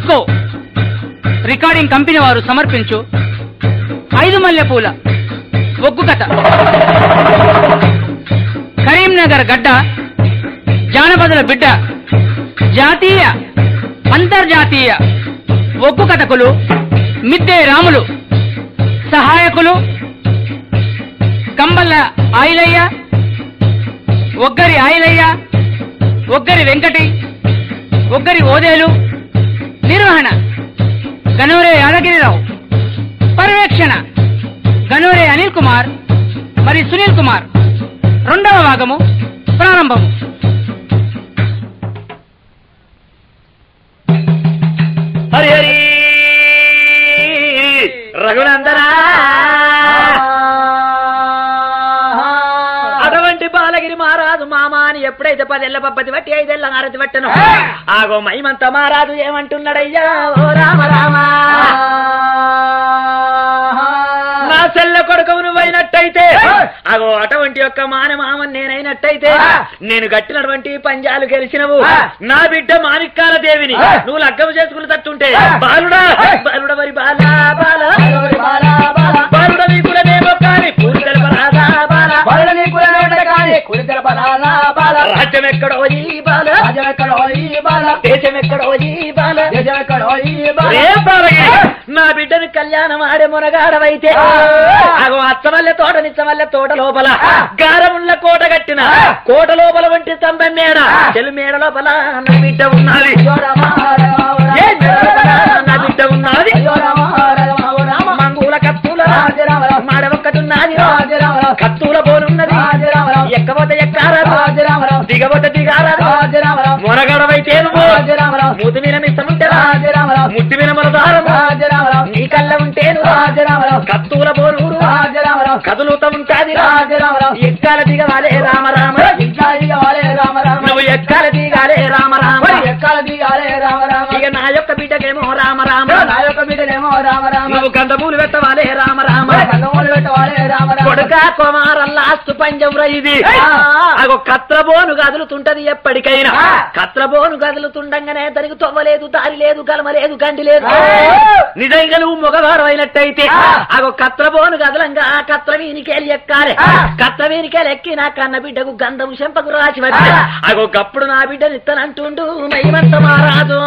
IFFCO recording company వారు సమర్పించు ఐదు మల్లె పూల ఒగ్గు కథ కరీంనగర్ గడ్డ జానపదుల బిడ్డ జాతీయ అంతర్జాతీయ ఒగ్గు కథకులు మిద్దె రాములు సహాయకులు కంబల్ల ఆయిలయ్య ఒగ్గరి ఆయిలయ్య ఒగ్గరి వెంకటి ఒగ్గరి ఓదేలు నిర్వహణ గనూరే యాదగిరిరావు పర్యవేక్షణ గనూరే అనిల్ కుమార్ మరి సునీల్ కుమార్ రెండవ భాగము ప్రారంభము హరి హరి రఘునందనా అటువంటి బాలగిరి మహారాజు మామ అని ఎప్పుడైతే పదేళ్ల పబ్బతి బట్టి ఐదేళ్ల హారతి పట్టను ఆగో మైమంత మహారాజు ఏమంటున్నాడయ్యా ఓ రామ రామ నా చెల్ల కొడుకు నువ్వైనట్టయితే అగో అటువంటి యొక్క మాన మామని నేనైనట్టయితే నేను కట్టినటువంటి పంజాలు గెలిచినవు నా బిడ్డ మాణిక్కాల దేవిని నువ్వు లగ్గం చేసుకుని తట్టుంటే బాలుడా బాలుడ మరి బాలా బాల బాలుడ నీ కులనేమో కాని పూరి తెలపరాదా బాల రాజ్యం ఎక్కడో ఈ బాల దేశం ఎక్కడో ఈ బాల ఏ బాలకి నా బిడ్డను కళ్యాణం ఆడే మునగాడవైతే అగో అచ్చమల్లె తోట నిచ్చమల్లె తోట లోపల గారముళ్ళ కోట కట్టిన కోట లోపల వంటి స్తంభం మేడ చెలు మేడ లోపల నా బిడ్డ ఉన్నది ఏ మేడ లోపల నా బిడ్డ ఉన్నది మంగూల కత్తుల మాడ ఒక్కటున్నది కత్తుల పోనున్నది ఎక్కబోతే ఎక్కారదు దిగబోతే దిగారదు మునగాడవైతే నువ్వు మూతి మీద మిస్తముంటేరా ముట్టి మీద మనదారము నీ కళ్ళ ఉంటే నువ్వు కత్తుల పోనూరు కదులుతా ఉంటాది ఎక్కాల దిగవాలే రామ రామ నువ్వు ఎక్కాల దిగాలే రామ రామ ఇక నా యొక్క బిడ్డకేమో రామ రామ నువ్వు గంధమూలు పెట్టవాలే రామ రామ కొడుక కుమారల్లాస్తు పంజంరా ఇది అగో కత్రబోను కదులుతుంటది ఎప్పటికైనా కత్రబోను కదులుతుండగానే దానికి తొవ్వలేదు దారి లేదు గలమ లేదు గండి లేదు నిజంగా నువ్వు మగవారు అయినట్టయితే అగో కత్రబోను కదలంగా ఆ కత్ర వీనికేలి ఎక్కాలి కత్ర వీనికేలి ఎక్కి నా కన్న బిడ్డకు గంధము చెంపకు రాసి వచ్చి అగో గప్పుడు నా బిడ్డని ఇత్తనంటుండు మహిమంత మారాదు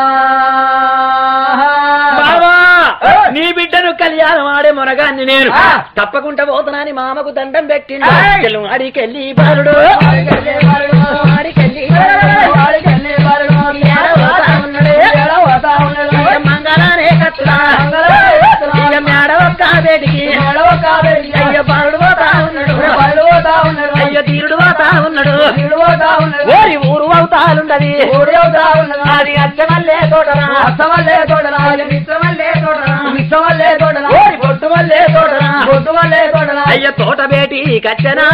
బావా నీ బిడ్డను కళ్యాణం ఆడే మొనగాన్ని నేను తప్పకుండా పోతున్నాని మామకు దండం పెట్టిండు చెల్లు అడికెళ్ళి బాలుడు అడికెళ్ళి మంగళానే కట్టుడా ఇక మేడ ఒక్క బేటికి అయ్య బాలుడు పోతా ఉన్నాడు అయ్య తీరుడు పోతా ఉన్నాడు ఓరి ఊరు అవుతాలుండది అది అచ్చమల్లే తోటరా ఓరి బొట్టు వల్లే తోటరా అయ్య తోట బేటి కచ్చనా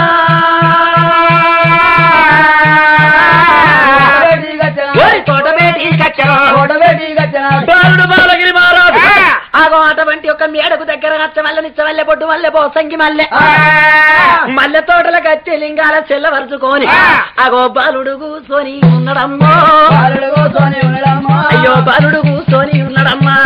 ఓరి తోట బేటి కచ్చనా బాలుడు బాలగిరి మహారాజు ఆగో అటువంటి ఒక మేడకు దగ్గర నచ్చమల్లె నిచ్చమల్లె పొట్టు మల్లె పోసంగి మల్లె మల్లె తోటల కచ్చి లింగాల చెల్లవరుచుకొని అగో బాలుడు కూసోని ఉన్నడమ్మో అయ్యో బాలుడు కూసోని ఉన్నడమ్మా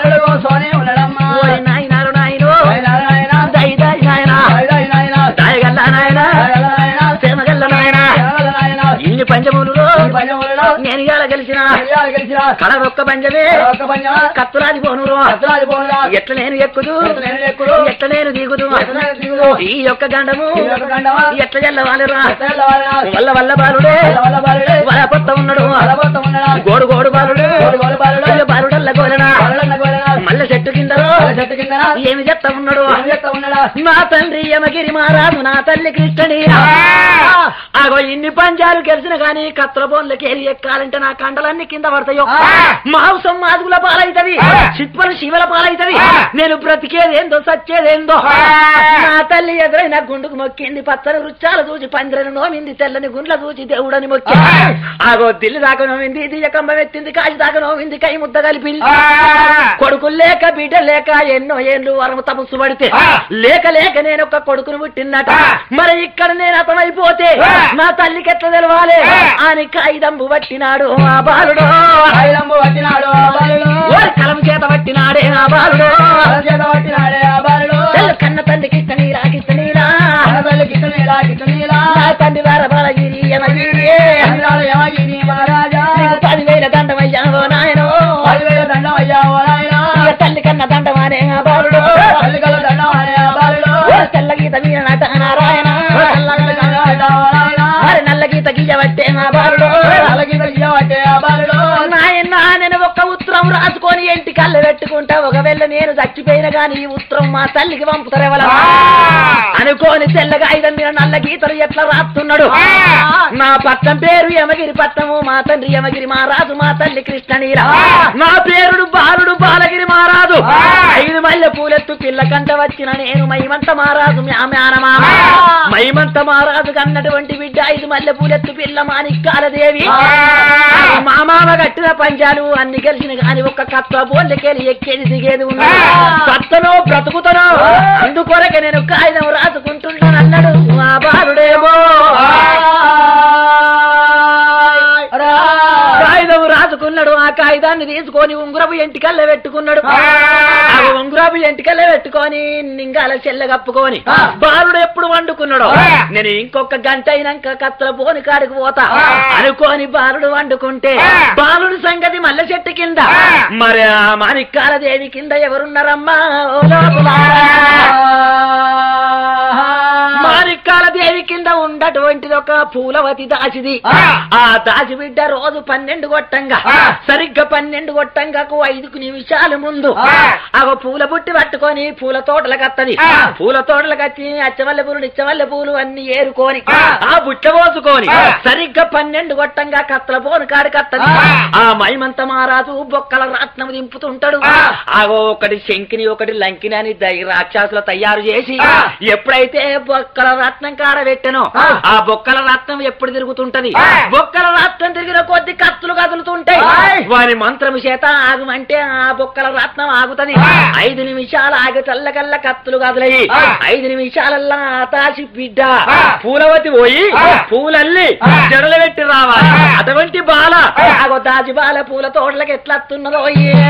ఓరి నాయనారు నాయనో దై దై నాయనా దాయగల్ల నాయనా సేమగల్ల నాయనా ఇన్ని పంచములు నేను ఇవాళ గెలిచిన కడ ఒక్క పంచమే కత్తురాది పోనురు ఎట్ల నేను ఎక్కుదు ఎట్ల నేను దిగుదు ఈ యొక్క గండము ఎట్ల జల్లవాలిరా వల్ల వల్ల బాలుడే వల పొత్త ఉన్నాడు గోడు గోడు బాలుడు అయ్యో బాలుడల్ల గోలనా మల్ల చెట్టు కిందలో ఏమి చెత్త ఉన్నాడు నా తండ్రి యమగిరి మహారాజు నా తల్లి కృష్ణుడి ఆగో ఇన్ని పంచాలు గెలిచిన గాని కత్తుల బోన్లకేరి ఎక్కాలంటే నా కండలన్నీ కింద పడతాయో మాంసం మాదుగుల పాలైతది చిప్పలు శివల పాలైతది నేను బ్రతికేదేందో సచ్చేదేందో నా తల్లి ఎదురైన గుండుకు మొక్కింది పచ్చని వృక్షాలు చూసి పందిరను నోమింది తెల్లని గుండ్ల చూసి దేవుడని మొక్కి ఆగో దిల్లి దాకా నోమింది దియ్య కంబం ఎత్తింది కాజు దాకా నోమింది కై ముద్ద కలిపింది కొడుకులు లేక బిడ్డ లేక ఎన్నో ఏళ్ళు వరము తపస్సు పడితే లేక లేక నేను ఒక కొడుకును పుట్టినట మరి ఇక్కడ నేను అతమైపోతే నా తల్లికి ఎట్లా తెలవాలి ఆ. అని కాయిదంబు పట్టినాడు ఆ బాలుడు ఆయుధంబు పట్టినాడు ఆ బాలుడు ఓరి కలం చేత పట్టినాడే ఆ బాలుడు కలం చేత పట్టినాడే ఆ బాలుడు తెల్ల కన్న తండ్రికి ఇష్ట నీరా కిష్ట నీరా కనబల్లి కిట్టనీలా కిట్టనీలా నా తండ్రి వార బాలగిరి యమగిరి కనిరాలు యమగిరి మహారాజా నీకు పదివేల దండమయ్యావో నాయనో పదివేల దండం అయ్యా ఓ నాయనా ఇక తల్లి కన్న దండమానే ఆ బాలుడు తల్లికల దండం అనే ఆ బాలుడు ఓ తెల్ల గీత మీద నట నారాయణ తెల్లగల దండం అయ్యా ఓ నాయనా మరి నల్ల గీత గీయబట్టే ఆ బాలుడు అలాగే తగ్గియబట్టే ఆ బాలుడు నాయన నేను ఒక ఉత్తరం రాసుకొని ఇంటి కళ్ళ పెట్టుకుంటా ఒకవేళ నేను చచ్చిపోయిన గాని ఈ ఉత్తరం మా తల్లికి పంపుతారేవల అనుకోని తెల్లగా ఐదు మీద నల్ల గీతలు ఎట్లా రాస్తున్నాడు నా పట్టం పేరు యమగిరి పట్టము మా తండ్రి యమగిరి మహారాజు మా తల్లి కృష్ణనీల నా పేరుడు బాలుడు బాలగిరి మహారాజు ఐదు మల్లె పూలెత్తు పిల్ల కంట వచ్చిన నేను మైమంత మహారాజు మేనమామ మైమంత మహారాజు కన్నటువంటి బిడ్డ ఐదు మల్లె పూలెత్తు పిల్ల మాణిక్కాలదేవి మా మామ కట్టిన పంచాలు అన్ని కలిసిన గాని ఒక్క కత్త బోళ్ళకెళ్ళి ఎక్కేది దిగేది ఉంది కత్తనో బ్రతుకుతనో అందుకొరకే నేను కాగితం రాసుకుంటున్నానన్నాడు మా బాలుడేమో కాగితం రాసుకున్నాడు ఆ కాగితాన్ని తీసుకొని ఉంగురపు ఎంటికల్ల పెట్టుకున్నాడు ఆ ఉంగురపు ఎంటికల్ల పెట్టుకొని నింగాల చెల్ల కప్పుకొని బాలుడు ఎప్పుడు వండుకున్నాడు నేను ఇంకొక గంట అయినాక కత్తల పోని కాడికి పోతా అనుకోని బాలుడు వండుకుంటే బాలుడు సంగతి మల్ల చెట్టు కింద మరి ఆ మాణిక్కాల దేవి కింద ఎవరున్నారమ్మా ఓ లోపులారా. మాణిక్కాల దేవి కింద ఉండటువంటిది ఒక పూలవతి దాసిది ఆ దాసి బిడ్డ రోజు పన్నెండు కొట్టంగా సరిగ్గా పన్నెండు కొట్టంగాకు ఐదుకు నిమిషాలు ముందు ఆ పూల బుట్టి పట్టుకొని పూల తోటలకు వత్తది పూల తోటలకు వచ్చి అచ్చవల్ల పూలు నిచ్చవల్ల పూలు అన్ని ఏరుకొని ఆ బుట్ట పోసుకొని సరిగ్గా పన్నెండు కొట్టంగా కత్తల పోను కాడి కత్తది ఆ మైమంత మహారాజు బొక్కల రత్నం దింపుతుంటాడు ఆగో ఒకటి శంకిని ఒకటి లంకిని అని దై- రాక్షసులు తయారు చేసి ఎప్పుడైతే బొక్కల రత్నం కాడ పెట్టానో ఆ బొక్కల రత్నం ఎప్పుడు తిరుగుతుంటది బొక్కల రత్నం తిరిగిన కొద్ది కత్తులు కదులుతుంటాయి వారి మంత్రం చేత ఆగమంటే ఆ బొక్కల రత్నం ఆగుతది ఐదు నిమిషాలు ఆగి చల్లకల్ల కత్తులు కదలయి ఐదు నిమిషాలల్లా ఆతాసి బిడ్డ పూలవతి పోయి పూలల్లి జడలు పెట్టి రావాలి అటువంటి బాల ఆగో దాచి బాల పూల తోటలకు ఎట్లా వస్తున్నదో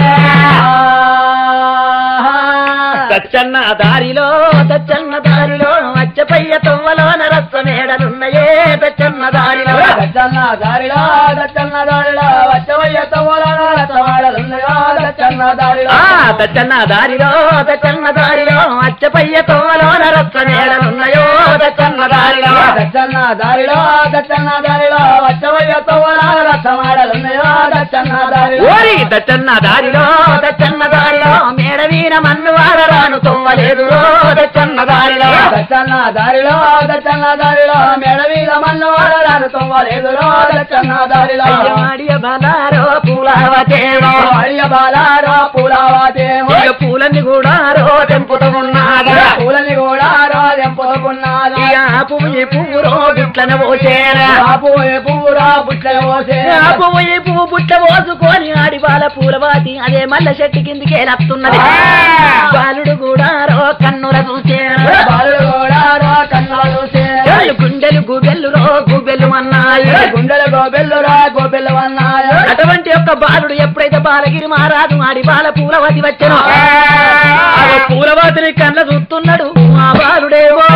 దచ్చన్న దారిలో దచ్చన్న దారిలో అచ్చపయ్య తొవ్వలో నరస్వ మేడలున్నయే దచ్చన్న దారిలో దచ్చన్న దారిలో దచ్చన్న దారిలో వచ్చవయ్య తవ్వలలో రచ్చవాడలున్నయో దచ్చన్న దారిలో ఆ దచ్చన్న దారిలో దచ్చన్న దారిలో అచ్చపయ్య తొవ్వలో నరస్వ మేడలున్నయో దచ్చన్న దారిలో దచ్చన్న దారిలో దచ్చన్న దారిలో వచ్చవయ్య తవ్వలలో రచ్చవాడలున్నయో దచ్చన్న దారిలో ఓరి దచ్చన్న దారిలో దచ్చన్న దారిలో మేడ వీణ మన్ను వారరాను తొవ్వలేదు దచ్చన్న దారిలో దచ్చన్న దారిలో దచ్చన్న దారిలో మెడ మీద మన్ను వాడరాను తొవ్వలేదురో దచ్చన్న దారిలో అయ్యవాడియ బలారో పూలవతేమో అయ్య బాలారో పూలవాదేమో ఇక పూలన్నీ కూడా రో తెంపుతూ ఉన్నాడా పూలని కూడా రోజెంపుకున్నాను ఇక ఆ పువ్వు ఈ పువ్వు రో గుట్లను పోసేరా బాపు పూరా బుట్ల పోసే ఆ పువ్వు ఈ పువ్వు బుట్ట పోసుకొని ఆడి బాల పూలవాతి అదే మల్ల చెట్టు కిందికి లత్తున్నది బాలుడు కూడా రో కన్నుల చూసేరా బాలుడు కూడా రో కన్నుల చూసే వాళ్ళు గుండెలు గుబెల్లు రో గుబెల్లు అన్నాయి గుండెలు గోబెల్లు రా గోబెల్లు అన్నాడు అటువంటి యొక్క బాలుడు ఎప్పుడైతే బాలగిరి మహారాజు ఆడి బాల పూలవతి వచ్చను ఆ పూలవతిని కళ్ళ చూస్తున్నాడు మా బాలుడేవో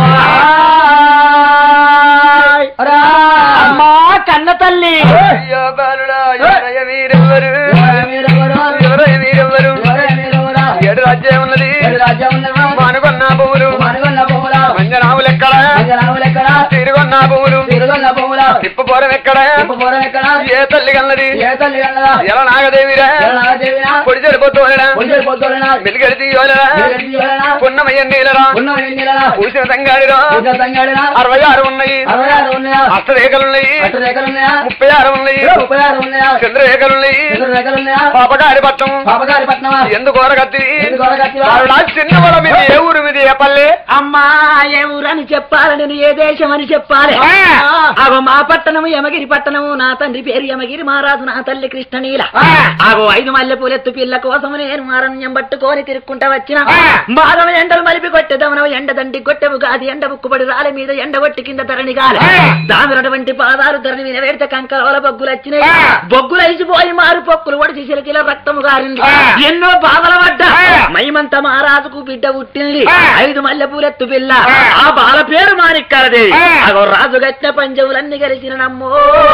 అమ్మా కన్న తల్లి అయ్యో బాలుడా ఎవరయ్య మీరెవ్వరు ఎవరయ్య మీరెవ్వరు ఏడు రాజ్యం ఉన్నది మానుకొన్న పువ్వులు మంజనాములు ఎక్కడ తిరుగొన్న పువ్వులు తిప్పపోరం ఎక్కడ ఏ తల్లి కన్నది ఎలా నాగదేవిరా పొడి సరిపోతురా మెలిగడి తీయరా పున్నమయ్య నీలరా పూసిన తంగాడిరా అరవై ఆరు ఉన్నాయి అష్టరేఖలున్నాయి ముప్పై ఆరు ఉన్నాయి చంద్రరేఖలున్నాయి పాపగారి పట్టం పాపగారి పట్నం ఎందుకు ఓరగత్తి ఎందుకు ఓరగత్తివా? ఆవిడ చిన్నవాళ్ళ మీద ఏ ఊరు మీద ఏ పల్లె అమ్మా ఏ ఊరని చెప్పాలి నేను ఏ దేశం అని చెప్పాలి ఆ. అగో మా పట్టణము యమగిరి పట్టణము నా తండ్రి పేరు యమగిరి మహారాజు నా తల్లి కృష్ణనీల ఆగో ఐదు మల్లె పూలెత్తు పిల్ల కోసము నేను అరణ్యం పట్టుకొని తిరుక్కుంటా వచ్చిన బాధవ ఎండలు మలిపి కొట్టెదవనవ ఎండ దండి కొట్టెవు గాది ఎండ బుక్కుబడి రాళ్ళ మీద ఎండ కొట్టి కింద ధరణి గాలి దామినటువంటి పాదాలు ధరణి మీద వేడితే కంకరవల బొగ్గులు వచ్చినాయి బొగ్గులు అయిసిపోయి మారు పొక్కులు ఒడిచి చిలకిల రక్తము గారింది ఎన్నో బాధల పడ్డా మైమంత మహారాజుకు బిడ్డ పుట్టింది ఐదు మల్లె పూలెత్తు పిల్ల ఆ బాల పేరు మాణిక్కాలదేవి అగో రాజు గట్టిన పంజవులన్నీ కలిసిన నమ్మో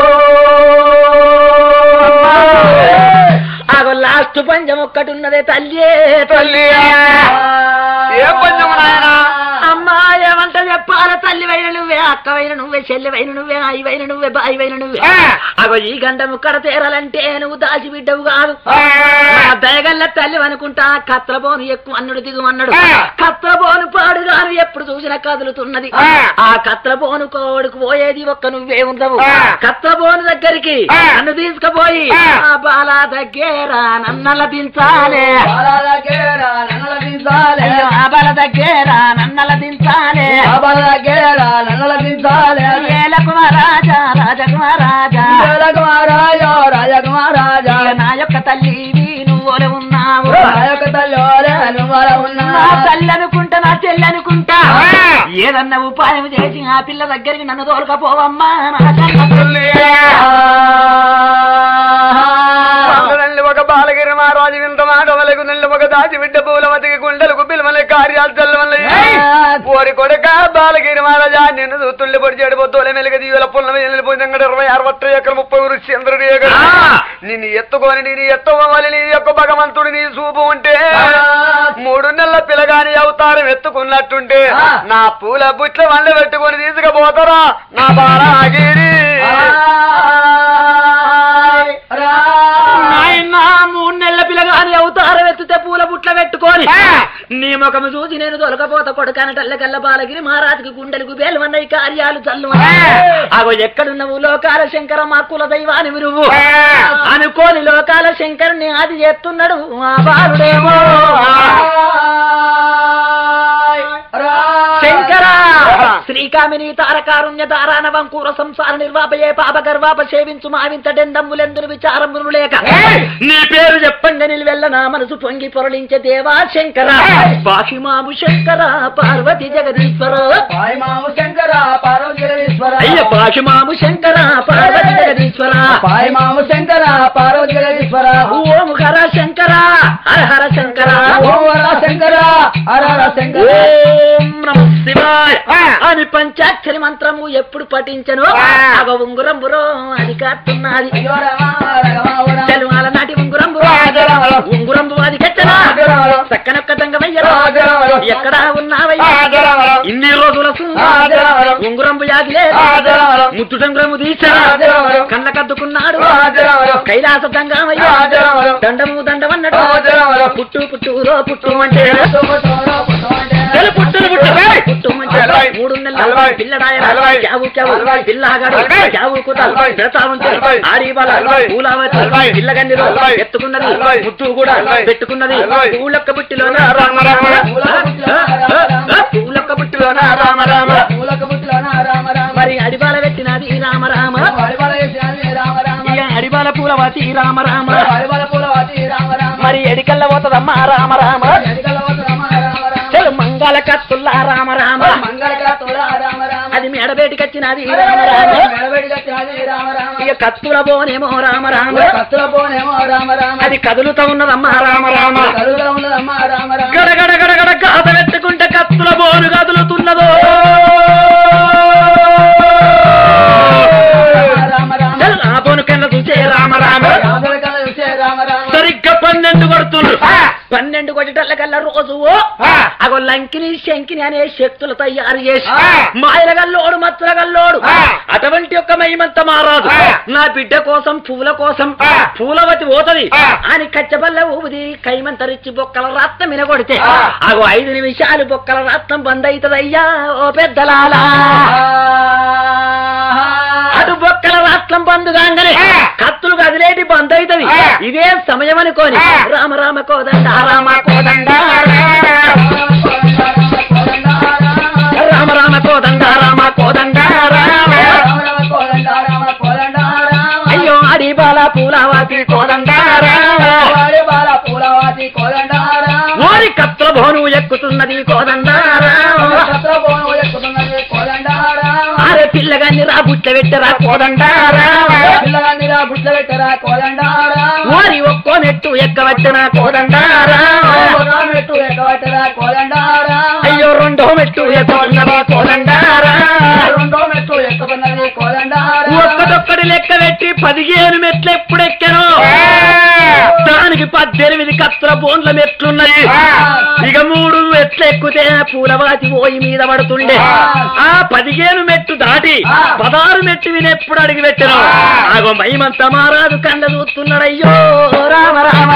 అగో లాస్ట్ పంజం ఒక్కటి ఉన్నదే తల్లి తల్లి ఏ పంచము నాయనా అమ్మా ఏమంట చెప్పాల తల్లి వైన నువ్వే అక్క వైన నువ్వే చెల్లి వైన నువ్వే అయి వైన నువ్వే బాయి వైన నువ్వే అగో ఈ గంట ముక్కడ తేరాలంటే నువ్వు దాచి బిడ్డవు కాదు నా దయగల్ల తల్లి అనుకుంటా కత్రబోను ఎక్కువ అన్నుడు దిగు అన్నాడు కత్రబోను పాడుగాను ఎప్పుడు చూసినా కదులుతున్నది ఆ కత్రబోను కోడుకు పోయేది ఒక్క నువ్వే ఉండవు కత్రబోను దగ్గరికి నన్ను తీసుకుపోయి ఆ బాల దగ్గర నన్నల దించాలే బాలలకేరా నన్నల దించాలే అయ్యో, ఆ బాల దగ్గర నన్నల దించాలే బాలలకేరా నన్నల దించాలే రాజా రాజకుమారాజా రాజకుమారాజా రాజకుమారాజా నా యొక్క తల్లి నువ్వులే ఉన్నావు నా యొక్క తల్లోరే నువ్వల నా ఉన్నా తల్లి అనుకుంటా నా చెల్లి అనుకుంటా ఏదన్నా ఉపాయం చేసి ఆ పిల్ల దగ్గరికి నన్ను తోలుకపోవమ్మా నా కన్న తల్లి. నెల్లి ఒక బాలగిరి మహారాజు వింత మాట వలకు నెల్లి ఒక దాచి బిడ్డ పూలమతికి గుండెలకు పిల్లమలే కార్యాలు చల్లవల్ల ఓరి కొడక బాలగిరి మహారాజా నిన్ను చూస్తుండే పొడి చెడిపోతోలే మెలుగ దీవుల పుల్ల వెళ్ళిపోయింది ఇరవై అరవై ఎకర ముప్పై ఊరు చంద్రుడి ఎకర నిన్ను ఎత్తుకొని నేను ఎత్తుకోవాలి నీ యొక్క భగవంతుడు నీ చూపు ఉంటే మూడు నెలల పిల్లగాని అవతారం ఎత్తుకున్నట్టుంటే నా పూల బుట్ల వండ పెట్టుకొని తీసుకుపోతారా నా బాలగిరి నాయనా మూడు నెలల పిల్లగాని అవతారం ఎత్తితే పూల బుట్ల పెట్టుకొని నీ ముఖము చూసి నేను దొరకపోత కొడుకాన టల్లకల్ల బాలగిరి మహారాజుకి గుండెలకు బేలవన్నవి కార్యాలు చల్లు అగో ఎక్కడున్నవు లోకాల శంకర మా కుల దైవాని నువ్వు అనుకోని లోకాల శంకరుని ఆది చేస్తున్నాడు ఆ బాలుడేమో శంకర శ్రీకామిని తారకారుణ్య తారాన వంకూర సంసార నిర్వాపయే పాప గర్వాప సేవించు మావింత డెండమ్ములెందును విచారమును లేక నీ పేరు చెప్పండి నిలువెల్ల నా మనసు పొంగి పొరలించే దేవా శంకర బాహిమాము శంకర పార్వతి జగదీశ్వర పాయమాము శంకర పార్వతీశ్వర అయ్య బాహిమాము శంకర పార్వతి జగదీశ్వర పాయమాము శంకర పార్వతీశ్వర ఓం హర శంకర హర హర శంకర ఓం వర శంకర హర హర శంకర ఓం నమ శివాయ అని పంచాక్షరి మంత్రము ఎప్పుడు పఠించను అగ ఉంగురం బురో అది కాస్తున్నది అయ్యో రమ రమ ఓరా. చలువాల నాటి ఉంగురం బురో రాజరామలో. ఉంగురం అది కట్టనా రాజరామలో. చక్కనొక్క దంగమయ్యరా రాజరామలో. ఎక్కడ ఉన్నావయ్యా రాజరామలో. ఇన్ని రోజుల రాజరామలో. ఉంగురంబు యాదిలే రాజరామలో. ముద్దు డంగురము తీసా రాజరామలో. కళ్ళ కద్దుకున్నాడు రాజరామలో. కైలాస దంగమయ్య రాజరామలో. దండము దండమన్నాడు రాజరామలో. పుట్టు పుట్టురో పుట్టు అంటే పుట్టు పుట్టురా పుట్టు అంటే. తెలు పుట్టులు పుట్టు పుట్టు మంచి అలవాయ్. మూడు నెలల అలవాయ్. పిల్లడాయన అలవాయ్. చావు చావు అలవాయ్. పిల్లగాడు అలవాయ్. చావు కుత అలవాయ్. పెడతా ఉంటే అలవాయ్. ఆడి బాల అలవాయ్. పూలావతి అలవాయ్. పిల్లగండిలో అలవాయ్. ఎత్తుకున్నది అలవాయ్. ముత్తు కూడా అలవాయ్. పెట్టుకున్నది అలవాయ్. పూలొక్క బుట్టిలోన రామ రామ. పూలొక్క బుట్టిలోన రామ రామ. పూలకు పుట్టులోన రామ రామ మరి అడిబాల పెట్టినది రామ రామ వడిబల చేసినది రామ రామ ఇక అడిబాల పూలవతి రామ రామ వడిబల పూలవాతి రామ రామ మరి ఎడికల్ల పోతదమ్మా రామ రామ ఎడికల వద్దు రామ రామ రామ చెలు మంగళ కత్తుల్లా రామ రామ మంగళకత్తుల రామ రామ అది మెడబేటికొచ్చినది రామ రామ మెడబెడి కట్టినది రామ రామ ఇక కత్తుల బోనేమో రామ రామ కత్తుల పోనేమో రామ రామ అది కదులుతా ఉన్నదమ్మా రామ రామ కలుగులో ఉన్నదమ్మ రామ రామ గడగడ గడగడ గాథ పెట్టుకుంటే కత్తుల బోను కదులుతున్నదో రామ రామ చల్ ఆ బోను కన్నా చూసే రామ రామ రాముల కళ చూసే రామ రామ సరిగ్గా పన్నెండు కొడుతుండ్రు పన్నెండు కొట్టేటల్ల కల్లా రోజు అగో లంకిని శంకిని అనే శక్తులు తయారు చేసి మాయల గల్లోడు మత్తుల గల్లోడు అటువంటి ఒక మహిమంత మారాదు నా బిడ్డ కోసం పూల కోసం పూలవతి పోతది అని కచ్చబల్ల ఊది కైమంతరిచ్చి బొక్కల రత్నం వినగొడితే అగో ఐదు నిమిషాలు బొక్కల రత్నం బంద్ అవుతుందయ్యా ఓ పెద్దలాలా అటు బొక్కల రాష్ట్రం బంధు కాగానే కత్తులు కదిలేటి బంద్ అవుతుంది ఇదే సమయం అనుకోని రామ రామ కోదండ రామ కోదండ రామ రామ కోదండ రామ కోదండ రామ పూలవాతి కోదండారామ వాడి బాల పూలవాతి కోదండారా ఓరి కత్ర భోను ఎక్కుతున్నది కోదండారామ సత్రభోను ఎక్కుతున్నది కోదండారా అరే పిల్లగాన్ని రా బుట్ట పెట్టరా కోదండారామ పిల్లగాండిరా బుట్ల పెట్టరా కోదండారా ఓరి ఒక్కో నెట్టు ఎక్కవచ్చిన కోదండారామ ఒక మెట్టు ఎక్కబట్టరా కోదండారా అయ్యో రెండో మెట్టు ఎక్కుతున్నది కోదండారామ రెండో మెట్టు ఎక్కుతున్నది కోదండారా ఒక్కటొక్కడి లెక్క పెట్టి పదిహేను మెట్లు ఎప్పుడెక్కాను దానికి పద్దెనిమిది కత్ర బోన్ల మెట్లున్నాయి ఇక మూడు మెట్లు ఎక్కితే పూలవాతి పోయి మీద పడుతుండే ఆ పదిహేను మెట్టు దాటి పదహారు మెట్టు వినెప్పుడు అడిగి పెట్టను ఆగో మైమంత మారాదు కండ చూస్తున్నాడయ్యో రామ రామ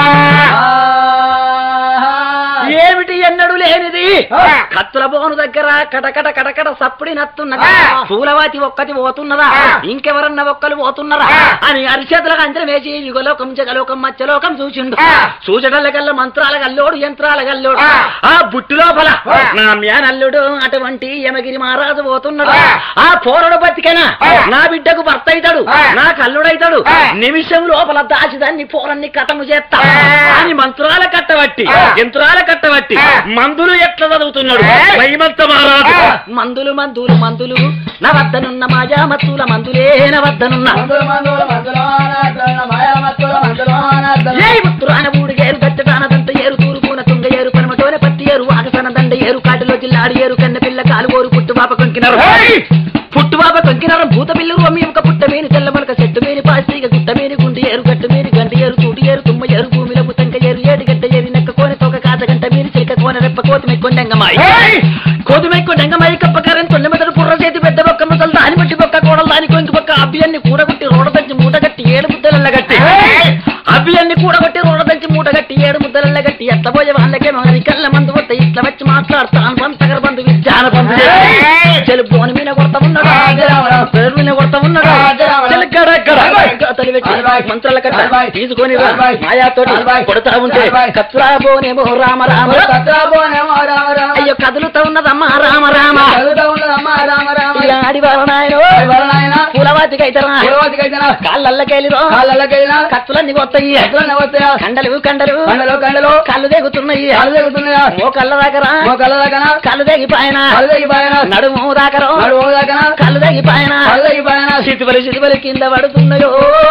ఏమిటి ఎన్నడు లేనిది కత్తుల బోను దగ్గర కటకట కటకట సప్పుడి నత్తున్నది పూలవాతి ఒక్కటి పోతున్నదా ఇంకెవరన్నా ఒక్కలు పోతున్నారా అని అరిచేతులకు అంచన వేసి యుగలోకం జగలోకం మత్స్యలోకం చూసిండు చూచడల గల్ల మంత్రాల గల్లోడు యంత్రాల గల్లోడు ఆ బుట్టు లోపల నా మ్యానల్లుడు అటువంటి యమగిరి మహారాజు పోతున్నాడు ఆ పోరడు బతికేనా నా బిడ్డకు భర్త అవుతాడు నా కల్లుడైతాడు నిమిషం లోపల దాచి దాన్ని పోరన్ని కథము చేస్తా అని మంత్రాల కట్టబట్టి యంత్రాల కట్టబట్టి మందులు ఎట్లా చదువుతున్నాడు మైమంత మహారాజు మందులు మందులు మందులు నా వద్దనున్న మాయా మత్తుల మందులే నా వద్దనున్న మందుల మందుల మందులోన మాయా మత్తుల మందులోన ఏ ముత్తురాన ఊడు ఏరు గట్టడాన దంత ఏరు తూరుపున తుంగ ఏరు పనమటోన పత్తి ఏరు ఆగసన దండ ఏరు కాటిలో జిల్లాడి ఏరు కన్న పిల్ల కాలు ఓరు పుట్టుబాప కొంకినారు పుట్టుబాప కొంకినారు భూత పిల్లు రొమ్మి ఒక పుట్ట మీని తెల్ల మొలక చెట్టు మీని పాసిగ గుట్ట మీని గుండి ఏరు గట్టు మీని గంట ఏరు తూటి ఏరు తుమ్మ ఏరు భూమిలో ముతంక ఏరు ఏడు గడ్డ ఏరి నెక్క కోని తోక కాత గంట మీని చిలక కోన రెప్ప కోతి మెక్కొండంగమాయి కోతి మెక్కొండంగమాయి కప్పకారం తొండ మెదడు పుర్ర చేతి పెద్ద బొక్క ముసలు దాని బట్టి బొక్క కోడలు దాని కొంచెం బొక్క అబ్బియన్ని కూడగొట్టి రోడ దంచి మూట గట్టి ఏడు ముద్దలల్ల గట్టి అబ్బియన్ని కూడగొట్టి రోడ దంచి మూట గట్టి ఏడు ముద్దలల్ల గట్టి ఎట్ల పోయే వాళ్ళకే మరి కళ్ళ మందు కొట్ట ఇట్లా వచ్చి మాట్లాడతాను పంతగర బంధు విద్యాన బంధు చెలు బోని మీద కొడతా ఉన్నాడు పేరు మీద కొడతా ఉన్నాడు చెలు గడ గడ కథలు పెట్టి మంత్రాల కట్ట తీసుకొని రా. మాయాతోటి కొడతా ఉంటే కత్తురా బోనేమో రామ రామ సత్రభోనేమో రామ రామ అయ్యో కదులుతా ఉన్నదమ్మా రామ రామ చదువుతా ఉన్నదమ్మా రామ రామ ఇక ఆడివాళ్ళ నాయన ఎవరనైనా పూలవాతికి అయితరా పూర్వతికైతేనా కాళ్ళల్లకెళ్ళిరో కాళ్ళకెళ్ళినా కత్తులన్నీ కొత్తయి ఎట్లన్నా వస్తాయా కండలు కండలు కండలు కండలు కళ్ళు తెగుతున్నాయి కాళ్ళు తెగుతున్నాయా ఓ కళ్ళ దగ్గర ఓ కళ్ళ దగ్గర కళ్ళు తెగిపాయన కళ్ళు తెగిపోయినా నడుము దాకరో నడు ఓ దగ్గర కళ్ళు తెగిపాయన కళ్ళు తెగిపోయినా చితుబలి చితుబలి కింద పడుతున్నాయో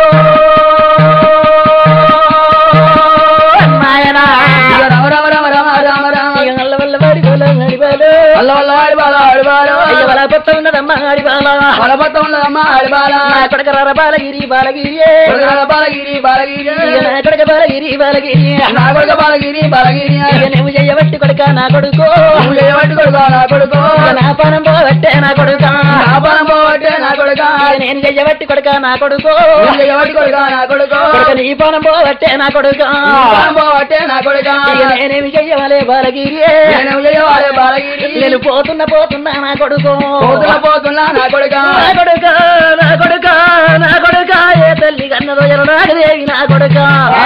నాయనా ఇక రామ రామ రామ రామ రామ రామ ఇక నల్ల వల్ల వాడి గోల నడిపాడు. వల్ల వల్ల ఆడిబాల ఆడిబాల అయ్య వల పొత్త ఉన్నదమ్మా ఆడివాళ్ళ బలపత్త ఉన్నదమ్మా ఆడిబాల నా కొడక రర బాలగిరి బాలగిరి బాలగిరి బాలగిరి ఇక నా కొడక బాలగిరి బాలగిరి నా కొడుక బాలగిరి బాలగిరి ఇక నువ్వు చెయ్యబట్టి కొడుక నా కొడుకు నువ్వు చేయబట్టి కొడుక నా కొడుకు ఇక నా పానం పోవట్టే నా కొడుక నా పానం పోవట్టే నా కొడుక ఇక నేను చెయ్యబట్టి కొడుక నా కొడుకు నువ్వు చేయబట్టి కొడుక నా కొడుకు కొడుక నీ పానం పోవట్టే నా కొడుక నీ పానం పోవట్టే నా కొడుక ఇక నేనేమి చెయ్యవలే బాలగిరి నేను చేయవాలే బాలగిరి నేను పోతున్నా పోతున్నా నా కొడుకు పోతున్నా పోతున్నా నా కొడుక నా కొడుక నా కొడుక నా కొడుక ఏ తల్లి కన్నదో ఎరనాగదేవి నా కొడుక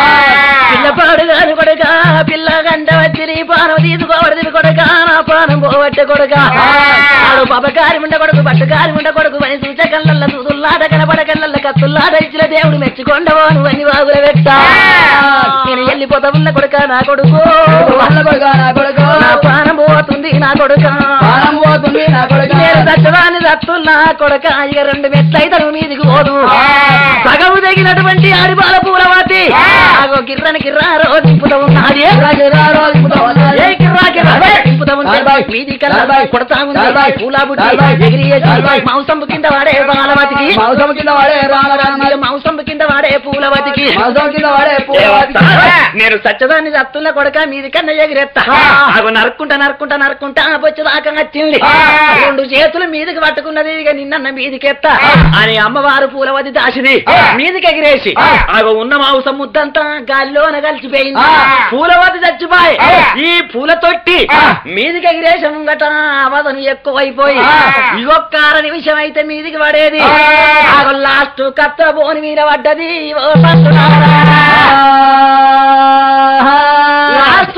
పిల్లపాడు కాని కొడుక పిల్ల గంట వచ్చి నీ పానం తీసుకోవడది కొడుక నా పానం పోవట్టే కొడుక ఆడు పపకారి ఉండ కొడుకు పట్టుకారి ఉండ కొడుకు అని చూచ కళ్ళల్ల చూదుల్లాట కనపడ కళ్ళల్ల కత్తుల్లాట ఇచ్చిన దేవుడు మెచ్చుకొండవో నువ్వు అని వాగుల పెట్టా నేను వెళ్ళిపోతా ఉన్న కొడుక నా కొడుకు వాళ్ళ కొడుక నా కొడుకు నా ప్రాణం పోతుంది నా కొడుక పానం పోతుంది నా కొడుక నేను దచ్చదాన్ని దత్తున్నా కొడక ఇక రెండు మెట్లయితను మీదికి పోదు సగము తగినటువంటి ఆడిపాల పూలవాతి ఆగో గిర్రన గిర్రా రోజు దింపుతా ఉన్నది గిర్రా గిర్రా రోజు దింపుతా ఉన్నది. ఏ గిర్రా గిర్రా దింపుతా ఉంటే నలభై. మీది కల్లా నలభై. కొడతా ఉంది నలభై. పూలా బుట్టి నలభై. ఎగిరియేసి నలభై. మాంసం కింద వాడే బాలవతికి మాంసం కింద వాడే రామ రామ మాంసం కింద వాడే పూలవతికి మాంసం కింద వాడే పూలవాతికి. నేను సచ్చదాన్ని దత్తున్న కొడక మీది కన్నా ఎగిరెత్తా అగో నరుక్కుంటా నరుక్కుంటా నరుక్కుంటా బొచ్చదాకా వచ్చింది రెండు చేతులు మీదికి పట్టుకున్నది ఇక నిన్న మీదికెత్తా అని అమ్మవారు పూలవతి దాసిది మీదికి ఎగిరేసి అగో ఉన్న మాంసం ముద్దంతా గాలిలోన కలిసిపోయింది పూలవతి చచ్చిపోయి ఈ పూల తొట్టి మీదికి ఎగిరేసి ముంగట అవధను ఎక్కువైపోయి ఇంకొక అర నిమిషం అయితే మీదికి పడేది ఆగో లాస్ట్ కత్త బోని మీద పడ్డది ఓ పట్టునారా. లాస్ట్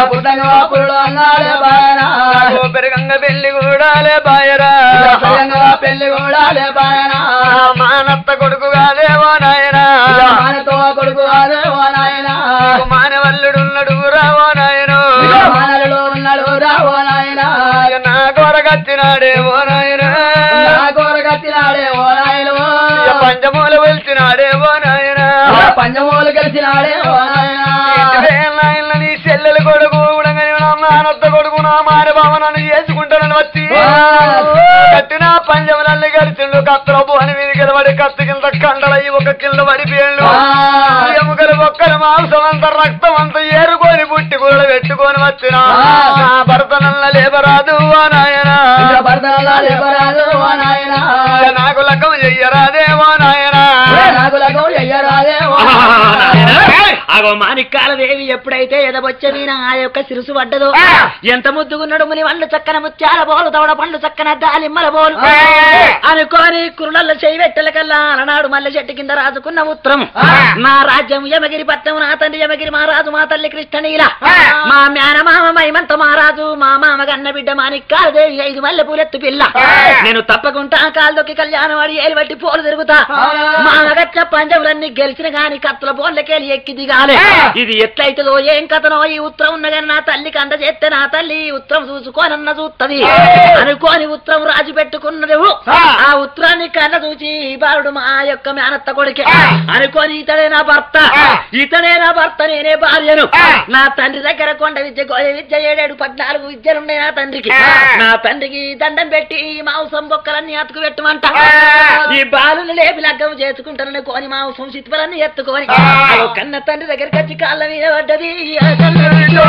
పుట్టంగా పురుడు అన్నాడే బాయనా ఓ పెరగంగ పెళ్లి కూడాలే బాయరా స్వయంగా పెళ్లి కూడా బాయనా మానత్త కొడుకు కాదేవో నాయనా మానతో కొడుకు అదే ఓ నాయనా మానవల్లుడున్నడు రావో నాయను మానలుడు ఉన్నాడు రా ఓ నాయనా నా కొరగచ్చినాడే ఓ నాయన నా కోరగత్తినాడే ఓ నాయను పంచమూల వెళ్తున్నాడే ఓ నాయన పంచమూలు కలిసినాడే ఓ నాయనా నాయన నీ చెల్లెలు కొడుకు ఉడంగని నా మానత్త కొడుకు నా మాన బావ నన్ను చేసుకుంటానని వచ్చి కట్టిన పంచములన్నీ గడిచిండు కత్తల పోని మీద గెలబడి కత్తి కింద కండలయ్యి ఒక కింద పడిపోయిండు ఎముకలు బొక్కలు మాంసం అంత రక్తం అంత ఏరుకొని పుట్టి కూరలు పెట్టుకొని వచ్చిన నా భర్త నల్ల లేబరాదు ఓ నాయనా భర్తలా లేవరాదు ఓ నాయనా నాకు లగ్గం చెయ్యరాదే ఓ నాయనా నాకు లగం చెయ్యరాదే ఓ అగో మాణిక్కాల దేవి ఎప్పుడైతే ఎదబొచ్చమీన ఆ యొక్క శిరుసు పడ్డదో ఎంత ముద్దుగున్నాడు ముని వాళ్ళు చక్కన ముత్యాల బోలు తవడ పండ్లు చక్కన దాలిమ్మల బోలు అనుకోని కురులల్ల చేయి పెట్టల కల్లా అలనాడు మల్లె చెట్టు కింద రాజుకున్న ఉత్తరం నా రాజ్యం యమగిరి పట్నం నా తండ్రి యమగిరి మహారాజు మా తల్లి కృష్ణనీల మా మేనమామ మైమంత మహారాజు మా మామ గన్న బిడ్డ మాణిక్కాల దేవి ఐదు మల్లె పూలెత్తు పిల్ల నేను తప్పకుండా కాళ్ళొక్కి కళ్యాణం వాడి ఏలు బట్టి పోలు తిరుగుతా మా మగట్ల పంజములన్నీ గెలిచిన గాని కత్తుల బోన్లకెళ్ళి ఎక్కి దిగాలి ఇది ఎట్లయితుందో ఏం కథనో ఈ ఉత్తరం ఉన్నగాని నా తల్లికి అంద చేస్తే నా తల్లి ఈ ఉత్తరం చూసుకోనన్న చూస్తది అనుకోని ఉత్తరం రాజు పెట్టుకున్నది ఆ ఉత్తరాన్ని కన్న చూచి ఈ బాలుడు మా యొక్క మేనత్త కొడుకే అనుకోని ఇతడే నా భర్త ఇతడే నా భర్త నేనే భార్యను నా తండ్రి దగ్గర కొండ విద్య గోయ విద్య ఏడేడు పద్నాలుగు విద్యలున్నాయి నా తండ్రికి నా తండ్రికి దండం పెట్టి ఈ మాంసం బొక్కలన్నీ అతుకు పెట్టమంట ఈ బాలుని లేపి లగ్గం చేసుకుంటానని కోని మాంసం చిత్తులన్నీ ఎత్తుకొని అదో కన్న తండ్రి దగ్గరికి వచ్చి కాళ్ళ మీద పడ్డది ఆ కన్న బిడ్డో.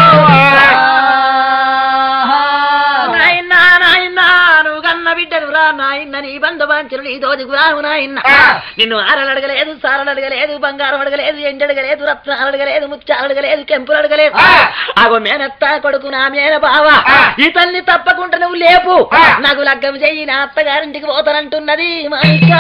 నాయనా నాయనా నువ్వు కన్న బిడ్డను రా నాయన్న నీ బంధు బాంచను నీ దోది గురావు నాయన్న నిన్ను ఆరలు అడగలేదు సారలు అడగలేదు బంగారం అడగలేదు ఎండు అడగలేదు రత్నాలు అడగలేదు ముత్యాలు అడగలేదు కెంపులు అడగలేదు ఆగో మేనత్త కొడుకు నా మేన బావ ఈ తల్లి తప్పకుండా నువ్వు లేపు నాకు లగ్గం చెయ్యి నా అత్తగారింటికి పోతానంటున్నది మా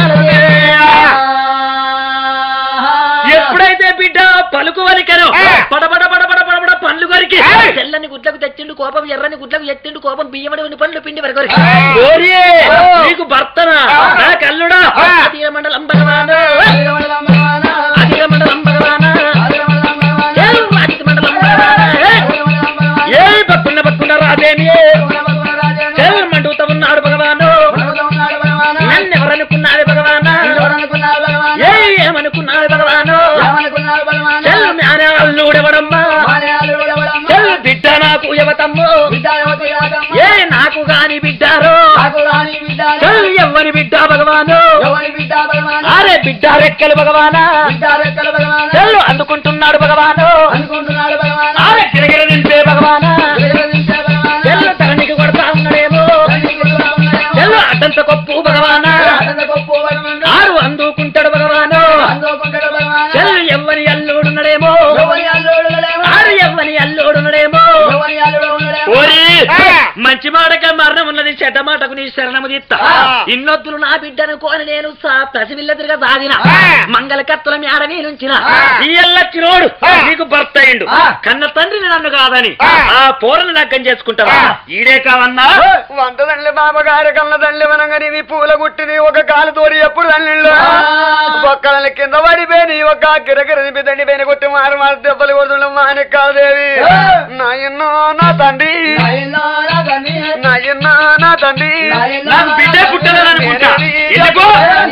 ఎప్పుడైతే బిడ్డ పలుకు వలికను పడబడ పడబడ పడబడ పండ్లు కొరికి తెల్లని గుడ్లకు తెచ్చిండు కోపం ఎర్రని గుడ్లకు ఎత్తిండు కోపం బియ్యమడి పండ్లు పిండి వరకు నీకు భర్తనా నా కల్లుడా అధిక మండలం భగవాను అధిక మండలం భగవానా ఏం అధిక మండలం భగవానా ఏ పట్టున్న పట్టున్న రాదేమి చెల్ మండుతా ఉన్నాడు భగవాను నన్ను ఎవరనుకున్నాడు భగవానా ఏ ఏమనుకున్నాడు భగవాను చెల్ మ్యానే అల్లుడెవడమ్మా చెల్ బిడ్డ నాకు యువతమ్ము ఏ నాకు గాని బిడ్డారో చెల్ ఎవ్వని బిడ్డ భగవాను అరే బిడ్డ రెక్కలు భగవానా చెల్లు అందుకుంటున్నాడు భగవాను అనుకుంటున్నాడు భగవాన్ అరే గిరగిర నింపే భగవానా చెల్లు తరణికి కొడతా ఉన్నాడేమో చెల్లు అడ్డంత కొప్పు భగవానా ఆరు అందుకుంటాడు భగవాను చెల్లు ఎవ్వని అల్లుడున్నాడేమో ఆరు ఎవ్వని అల్లుడున్నాడేమో ఓరి మంచి మాటక మరణం ఉన్నది చెడ్డ మాటకు నీ శరణము తీస్తా ఇన్నొద్దులు నా బిడ్డను కోని నేను సా- పసివిల్ల తిరగ సాగిన మంగళ కత్తుల మేడ నుంచిన ఈ ఎల్లచ్చినోడు నీకు భర్త అయిండు కన్న తండ్రిని నన్ను కాదని ఆ పోరను నగ్గం చేసుకుంటావా ఈడే కావన్నా వంట దండ్లి బాబగారి కళ్ళ దండ్లి వనంగని నీ పూల గుట్టిని ఒక కాలు తోడి ఎప్పుడు దండ్లిళ్ళు ఒక్కళ్ళ కింద పడిపోయి ఒక గిరగిర దండి పైన కొట్టి మారు మారు దెబ్బలు కొడుతుండ మాణిక్కాదేవి నాయన్నో నా తండ్రి నాయన్న నా తండ్రి నాకు బిడ్డే పుట్టదని అనుకుంటా ఎందుకు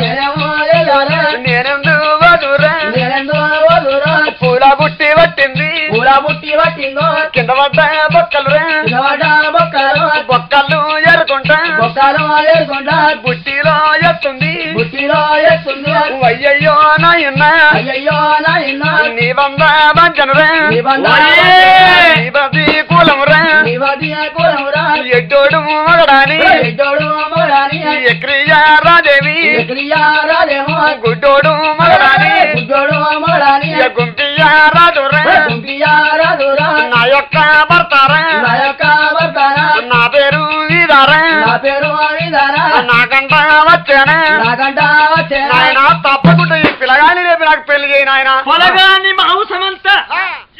నేనెందు వదురా పూల బుట్టి పట్టింది బుట్టి పట్టిందో కింద పడ్డ బొక్కలు రా బొక్కలు బొక్కలు ఎరుకుంటా బొక్కలు వేసుకుంటా బుట్టిలో ఎత్తుంది బుట్టిలో ఎత్తుంది అయ్యయ్యో నాయన్న అయ్యయ్యో నాయన నీ వంద వంచనురా నీ వంద నీ బతి కులమురా నీ వదిన కులమురా ఎడ్డోడు మగడాని ఎడ్డోడు మగడాని ఎక్రియారాదేవి ఎక్రియారాలేమో గుడ్డోడు మగడాని గుడ్డోడు మగడాని గుంపియారాదురా గుంపియారాదురా నా యొక్క భర్తారా నా యొక్క భర్తన నా పేరు ఇదారా నా పేరు అడిదారా నాకంట వచ్చానా నాకంట వచ్చే నాయన తప్పకుండా ఈ పిల్లగాని రేపు నాకు పెళ్లి చేయి నాయన పొలగాని మాంసమంతా